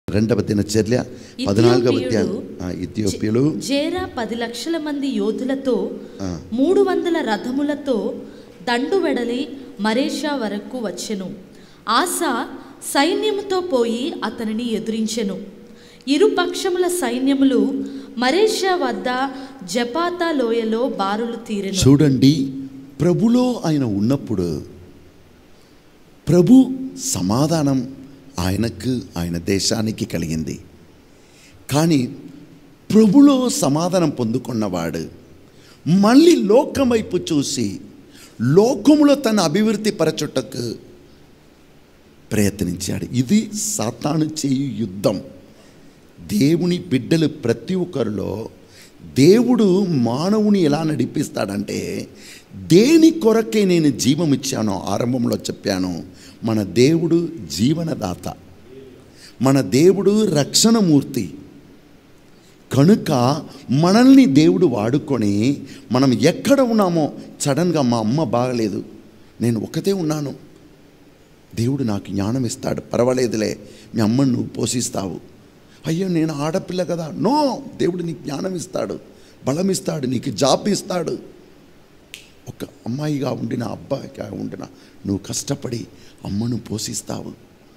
రెండవ దినచర్య పద్నాలుగవ అధ్యాయం ఇథియోపియుడు ఆ, ఇథియోపియలు జేరా పది లక్షల మంది యోధులతో ఆ. మూడు వందల రథములతో దండు వెడలి మరేషా వరకు వచ్చెను ఆశ సైన్యముతో పోయి అతనిని ఎదురించెను ఇరు పక్షముల సైన్యములు మరేషా వద్ద జపాతా లోయలో బారులు తీరెను చూడండి ప్రభులో ఆయన ఉన్నప్పుడు ప్రభు సమాధానం ఆయనకు ఆయన దేశానికి కలిగింది కానీ ప్రభులో సమాధానం పొందుకున్నవాడు మళ్ళీ లోకం వైపు చూసి లోకములో తన అభివృద్ధి పరచుటకు ప్రయత్నించాడు ఇది సాతాను చేయు యుద్ధం దేవుని బిడ్డలు ప్రతి ఒక్కరిలో దేవుడు మానవుని ఎలా నడిపిస్తాడంటే దేని కొరకే నేను జీవం ఇచ్చానో ఆరంభంలో చెప్పాను మన దేవుడు జీవనదాత మన దేవుడు రక్షణమూర్తి కనుక మనల్ని దేవుడు వాడుకొని మనం ఎక్కడ ఉన్నామో సడన్గా మా అమ్మ బాగలేదు నేను ఒకతే ఉన్నాను దేవుడు నాకు జ్ఞానం ఇస్తాడు పర్వాలేదులే మీ అమ్మను నువ్వు పోషిస్తావు అయ్యో నేను ఆడపిల్ల కదా నో దేవుడు నీకు జ్ఞానం ఇస్తాడు బలం ఇస్తాడు నీకు జాబ్ ఇస్తాడు ఒక అమ్మాయిగా ఉండిన అబ్బాయిగా ఉండిన నువ్వు కష్టపడి అమ్మను పోషిస్తావు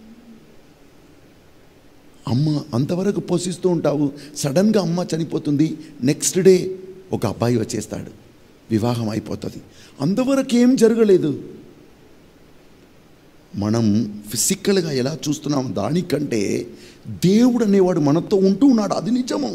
అమ్మ అంతవరకు పోషిస్తూ ఉంటావు సడన్గా అమ్మ చనిపోతుంది నెక్స్ట్ డే ఒక అబ్బాయి వచ్చేస్తాడు వివాహం అయిపోతుంది అంతవరకు ఏం జరగలేదు మనం ఫిజికల్గా ఎలా చూస్తున్నాం దానికంటే దేవుడు అనేవాడు మనతో ఉంటూ ఉన్నాడు అది నిజము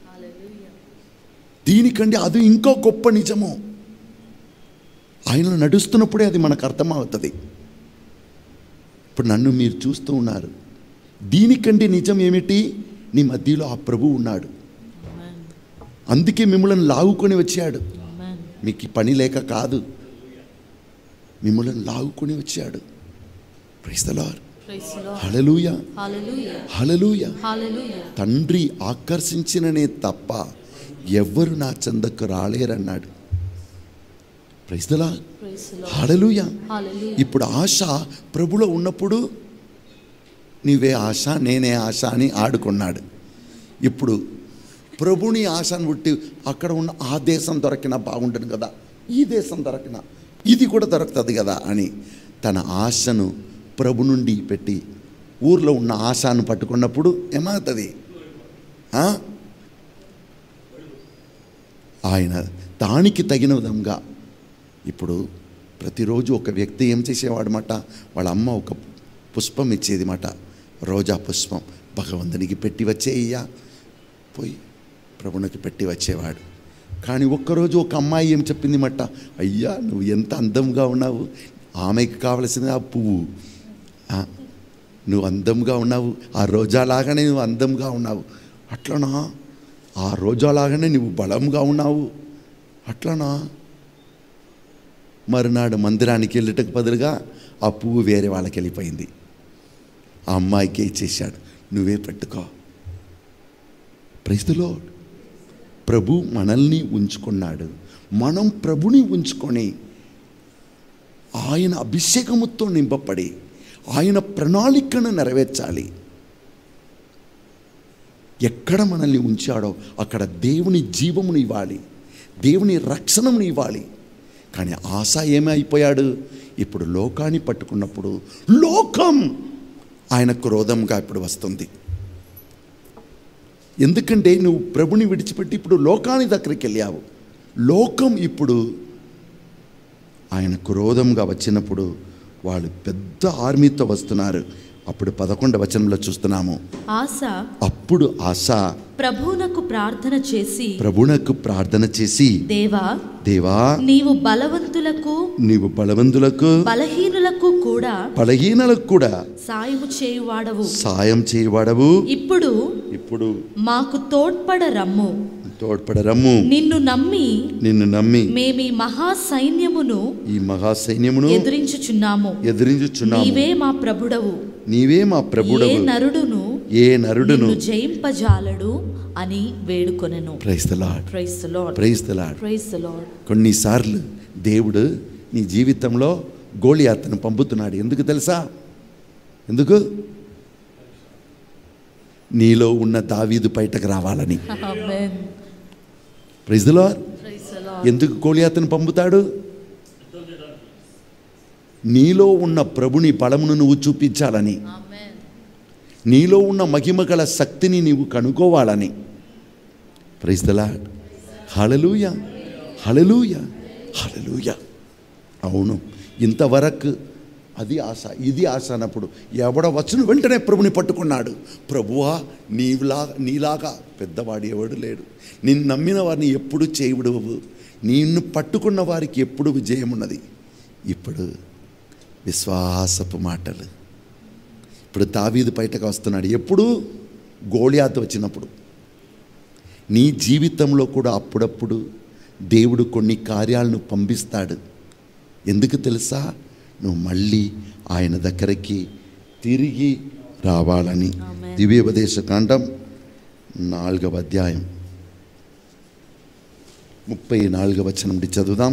దీనికంటే అది ఇంకో గొప్ప నిజము ఆయన నడుస్తున్నప్పుడే అది మనకు అర్థమవుతుంది ఇప్పుడు నన్ను మీరు చూస్తూ ఉన్నారు దీనికంటే నిజం ఏమిటి నీ మధ్యలో ఆ ప్రభు ఉన్నాడు అందుకే మిమ్మల్ని లాగుకొని వచ్చాడు మీకు ఈ పని లేక కాదు మిమ్మల్ని లాగుకొని వచ్చాడు క్రైస్తలార్ హలలుయ హలలుయ తండ్రి ఆకర్షించిననే తప్ప ఎవ్వరు నా చెందకు రాలేరన్నాడు ప్రైస్తలా హలలుయ ఇప్పుడు ఆశ ప్రభులో ఉన్నప్పుడు నీవే ఆశ నేనే ఆశ అని ఆడుకున్నాడు ఇప్పుడు ప్రభుని ఆశను పుట్టి అక్కడ ఉన్న ఆ దేశం దొరికినా బాగుంటుంది కదా ఈ దేశం దొరికినా ఇది కూడా దొరుకుతుంది కదా అని తన ఆశను ప్రభు నుండి పెట్టి ఊర్లో ఉన్న ఆశను పట్టుకున్నప్పుడు ఏమవుతుంది ఆ? ఆయన దానికి తగిన విధంగా ఇప్పుడు ప్రతిరోజు ఒక వ్యక్తి ఏం చేసేవాడనమాట వాళ్ళ అమ్మ ఒక పుష్పం ఇచ్చేది మాట రోజా పుష్పం భగవంతునికి పెట్టి వచ్చేయ్యా పోయి ప్రభునికి పెట్టి వచ్చేవాడు కానీ ఒక్కరోజు ఒక అమ్మాయి ఏం చెప్పింది మట అయ్యా నువ్వు ఎంత అందంగా ఉన్నావు ఆమెకి కావలసింది ఆ పువ్వు ఆ, నువ్వు అందంగా ఉన్నావు ఆ రోజాలాగానే నువ్వు అందంగా ఉన్నావు అట్లనా ఆ రోజాలాగానే నువ్వు బలంగా ఉన్నావు అట్లనా మరునాడు మందిరానికి వెళ్ళటకు బదులుగా ఆ పువ్వు వేరే వాళ్ళకి వెళ్ళిపోయింది ఆ అమ్మాయికి ఇచ్చేసాడు నువ్వే పెట్టుకో ప్రైస్తులో ప్రభు మనల్ని ఉంచుకున్నాడు మనం ప్రభుని ఉంచుకొని ఆయన అభిషేకముతో నింపబడి ఆయన ప్రణాళికను నెరవేర్చాలి ఎక్కడ మనల్ని ఉంచాడో అక్కడ దేవుని జీవమును ఇవ్వాలి దేవుని రక్షణమును ఇవ్వాలి కానీ ఆశ ఏమైపోయాడు ఇప్పుడు లోకాన్ని పట్టుకున్నప్పుడు లోకం ఆయన క్రోధంగా ఇప్పుడు వస్తుంది ఎందుకంటే నువ్వు ప్రభుని విడిచిపెట్టి ఇప్పుడు లోకాని దగ్గరికి వెళ్ళావు లోకం ఇప్పుడు ఆయన క్రోధంగా వచ్చినప్పుడు వాళ్ళు పెద్ద ఆర్మీతో వస్తున్నారు అప్పుడు పదకొండు వచనంలో చూస్తున్నాము ఆశ అప్పుడు ఆశ ప్రభువునకు ప్రార్థన చేసి ప్రభునకు ప్రార్థన చేసి దేవా దేవా నీవు బలవంతులకు నీవు బలవంతులకు బలహీనులకు కూడా బలహీనలకు కూడా సాయము చేయువాడవు సాయం చేయవాడవు ఇప్పుడు ఇప్పుడు మాకు తోడ్పడ రమ్ము తోడ్పడరమ్ము నిన్ను నమ్మి నిన్ను నమ్మి మేమీ మహా సైన్యమును ఈ మహాసైన్యమును ఎదిరించుచున్నాము ఎదిరించుచున్నాము నీవే మా ప్రభుడవు నీవే మా ఏ ప్రభుడవు నరుడును ఏ నరుడును నిన్ను జయింపజాలడు అని వేడుకొనెను praise the lord praise the lord praise the lord praise the lord కొన్నిసార్లు దేవుడు నీ జీవితంలో గోళియాతను పంపుతున్నాడు ఎందుకు తెలుసా ఎందుకు నీలో ఉన్న దావీదు బయటకు రావాలని ఆమేన్ ప్రైజ్లో ప్రైజ్ ద లార్డ్ ఎందుకు గోలియాతను పంపుతాడు నీలో ఉన్న ప్రభుని బలమును నువ్వు చూపించాలని ఆమేన్ నీలో ఉన్న మహిమ గల శక్తిని నీవు కనుక్కోవాలని ప్రైస్తలా హలలుయ హలలుయ హలలుయ అవును ఇంతవరకు అది ఆశ ఇది ఆశ అన్నప్పుడు ఎవడ వచ్చును వెంటనే ప్రభుని పట్టుకున్నాడు ప్రభువా నీలా నీలాగా పెద్దవాడు ఎవడు లేడు నిన్ను నమ్మిన వారిని ఎప్పుడు చేయడవు నిన్ను పట్టుకున్న వారికి ఎప్పుడు విజయం ఉన్నది ఇప్పుడు విశ్వాసపు మాటలు ఇప్పుడు దావీదు బయటకు వస్తున్నాడు ఎప్పుడు గోళియాత వచ్చినప్పుడు నీ జీవితంలో కూడా అప్పుడప్పుడు దేవుడు కొన్ని కార్యాలను పంపిస్తాడు ఎందుకు తెలుసా నువ్వు మళ్ళీ ఆయన దగ్గరికి తిరిగి రావాలని ఆమేన్. దివ్యోపదేశ కాండం నాలుగవ అధ్యాయం ముప్పై నాలుగవ వచనం నుండి చదువుదాం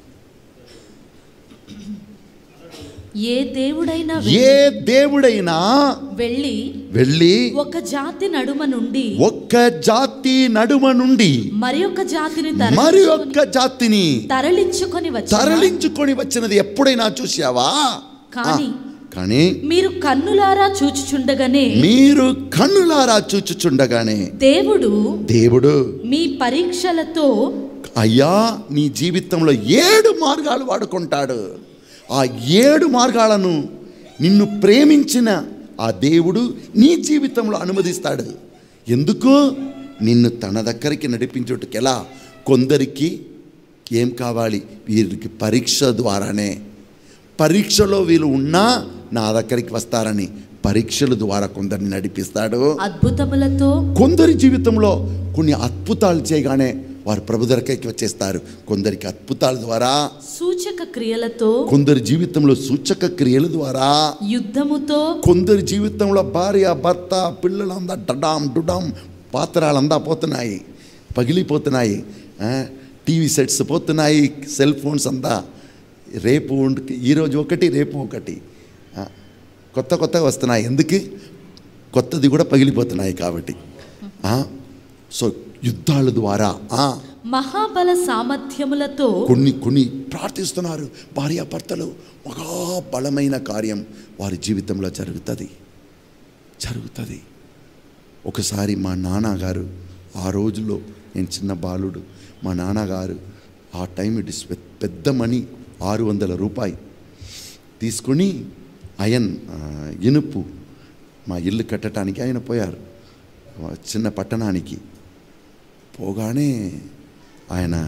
ఏ దేవుడైనా ఏ దేవుడైనా వెళ్ళి వెళ్ళి ఒక జాతి నడుమ నుండి ఒక్క జాతి నడుమ నుండి మరి ఒక జాతిని మరి తరలించుకొని- ఒక్క జాతిని తరలించుకొని వచ్చి తరలించుకొని వచ్చినది ఎప్పుడైనా చూసావా కానీ ఆ, కానీ మీరు కన్నులారా చూచుచుండగానే మీరు కన్నులారా చూచుచుండగానే దేవుడు దేవుడు మీ పరీక్షలతో అయ్యా నీ జీవితంలో ఏడు మార్గాలు వాడుకుంటాడు ఆ ఏడు మార్గాలను నిన్ను ప్రేమించిన ఆ దేవుడు నీ జీవితంలో అనుమతిస్తాడు ఎందుకు నిన్ను తన దగ్గరికి నడిపించుటకు ఎలా కొందరికి ఏం కావాలి వీరికి పరీక్ష ద్వారానే పరీక్షలో వీళ్ళు ఉన్నా నా దగ్గరికి వస్తారని పరీక్షల ద్వారా కొందరిని నడిపిస్తాడు అద్భుతములతో కొందరి జీవితంలో కొన్ని అద్భుతాలు చేయగానే వారు ప్రభు దగ్గరికి వచ్చేస్తారు కొందరికి అద్భుతాల ద్వారా సూచక క్రియలతో కొందరి జీవితంలో సూచక క్రియల ద్వారా యుద్ధముతో కొందరి జీవితంలో భార్య భర్త పిల్లలందా డడాం డుడాం పాత్రలందా పోతున్నాయి పగిలిపోతున్నాయి ఆ, టీవీ సెట్స్ పోతున్నాయి సెల్ ఫోన్స్ అంతా రేపు ఉండ్- ఈరోజు ఒకటి రేపు ఒకటి ఆ, కొత్త కొత్తగా వస్తున్నాయి ఎందుకు కొత్తది కూడా పగిలిపోతున్నాయి కాబట్టి ఆ, సో యుద్ధాల ద్వారా ఆ, మహాబల సామర్థ్యములతో కొన్ని కొన్ని ప్రార్థిస్తున్నారు భార్యాభర్తలు మహా బలమైన కార్యం వారి జీవితంలో జరుగుతుంది జరుగుతుంది ఒకసారి మా నాన్నగారు ఆ రోజుల్లో నేను చిన్న బాలుడు మా నాన్నగారు ఆ టైం ఇట్ ఇస్ పెద్ద మనీ ఆరు వందల రూపాయి తీసుకొని అయన్ ఆ, ఇనుపు మా ఇల్లు కట్టడానికి ఆయన పోయారు ఆ, చిన్న పట్టణానికి పోగానే ఆయన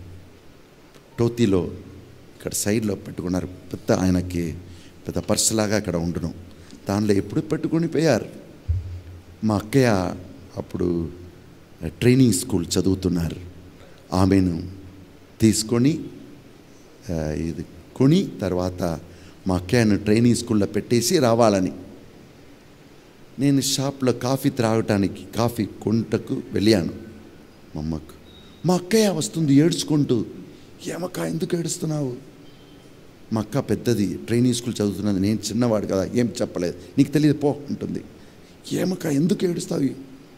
టోతీలో ఇక్కడ సైడ్లో పెట్టుకున్నారు పెద్ద ఆయనకి పెద్ద పర్స్ లాగా అక్కడ ఉండును దానిలో ఎప్పుడు పెట్టుకొని పోయారు మా అక్కయ్య అప్పుడు ట్రైనింగ్ స్కూల్ చదువుతున్నారు ఆమెను తీసుకొని ఆ, ఇది కొని తర్వాత మా అక్కయ్యను ట్రైనింగ్ స్కూల్లో పెట్టేసి రావాలని నేను షాప్లో కాఫీ త్రాగటానికి కాఫీ కొంటకు వెళ్ళాను మా అమ్మకు మా అక్కయ్య వస్తుంది ఏడ్చుకుంటూ ఏమక్క ఎందుకు ఏడుస్తున్నావు మా అక్క పెద్దది ట్రైనింగ్ స్కూల్ చదువుతున్నది నేను చిన్నవాడు కదా ఏం చెప్పలేదు నీకు తెలియదు పో ఉంటుంది ఏమక్క ఎందుకు ఏడుస్తావు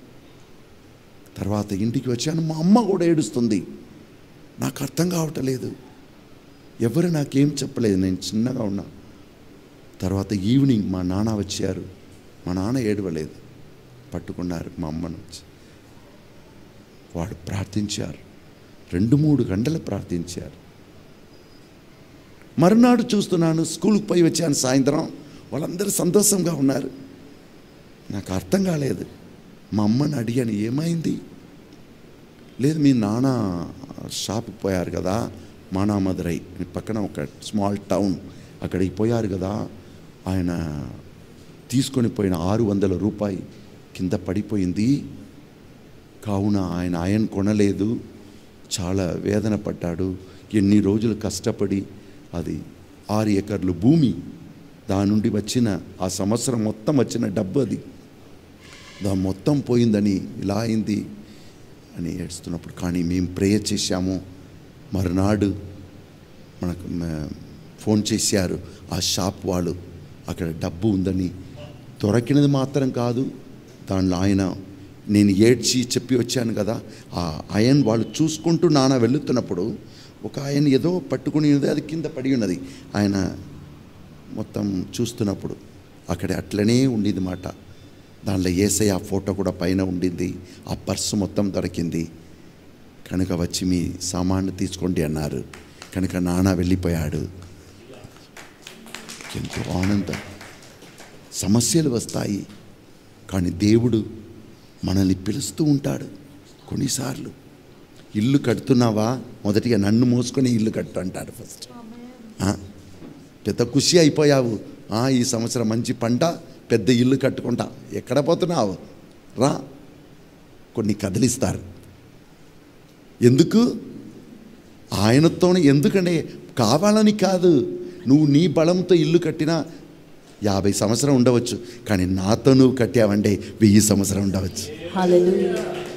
తర్వాత ఇంటికి వచ్చాను మా అమ్మ కూడా ఏడుస్తుంది నాకు అర్థం కావటలేదు ఎవరు నాకేం చెప్పలేదు నేను చిన్నగా ఉన్నా తర్వాత ఈవినింగ్ మా నాన్న వచ్చారు మా నాన్న ఏడవలేదు పట్టుకున్నారు మా అమ్మను వచ్చి వాడు ప్రార్థించారు రెండు మూడు గంటలు ప్రార్థించారు మరునాడు చూస్తున్నాను స్కూల్కి పోయి వచ్చాను సాయంత్రం వాళ్ళందరూ సంతోషంగా ఉన్నారు నాకు అర్థం కాలేదు మా అమ్మని అడిగాను ఏమైంది లేదు మీ నాన్న షాప్కి పోయారు కదా మానామదురై అని పక్కన ఒక స్మాల్ టౌన్ అక్కడికి పోయారు కదా ఆయన తీసుకొని పోయిన ఆరు వందల రూపాయి కింద పడిపోయింది కావున ఆయన ఆయన కొనలేదు చాలా వేదన పడ్డాడు ఎన్ని రోజులు కష్టపడి అది ఆరు ఎకర్లు భూమి దాని నుండి వచ్చిన ఆ సంవత్సరం మొత్తం వచ్చిన డబ్బు అది దాని మొత్తం పోయిందని ఇలా అయింది అని ఏడుస్తున్నప్పుడు కానీ మేము ప్రేయర్ చేశాము మరునాడు మనకు మ- ఫోన్ చేశారు ఆ షాప్ వాళ్ళు అక్కడ డబ్బు ఉందని దొరికినది మాత్రం కాదు దానిలో ఆయన నేను ఏడ్చి చెప్పి వచ్చాను కదా ఆ ఆయన వాళ్ళు చూసుకుంటూ నాన్న వెళుతున్నప్పుడు ఒక ఆయన ఏదో పట్టుకుని ఉన్నది అది కింద పడి ఉన్నది ఆయన మొత్తం చూస్తున్నప్పుడు అక్కడ అట్లనే ఉండింది మాట దానిలో ఏసై ఆ ఫోటో కూడా పైన ఉండింది ఆ పర్సు మొత్తం దొరికింది కనుక వచ్చి మీ సామాన్లు తీసుకోండి అన్నారు కనుక నాన్న వెళ్ళిపోయాడు ఎంతో ఆనందం సమస్యలు వస్తాయి కానీ దేవుడు మనల్ని పిలుస్తూ ఉంటాడు కొన్నిసార్లు ఇల్లు కడుతున్నావా మొదటిగా నన్ను మోసుకొని ఇల్లు కట్టు అంటాడు ఫస్ట్ ఆ, పెద్ద ఖుషి అయిపోయావు ఆ, ఈ సంవత్సరం మంచి పంట పెద్ద ఇల్లు కట్టుకుంటా ఎక్కడ పోతున్నావు రా కొన్ని కదిలిస్తారు ఎందుకు ఆయనతోనే ఎందుకంటే కావాలని కాదు నువ్వు నీ బలంతో ఇల్లు కట్టినా యాభై సంవత్సరం ఉండవచ్చు కానీ నాతో నువ్వు కట్టావంటే వెయ్యి సంవత్సరం ఉండవచ్చు హల్లెలూయా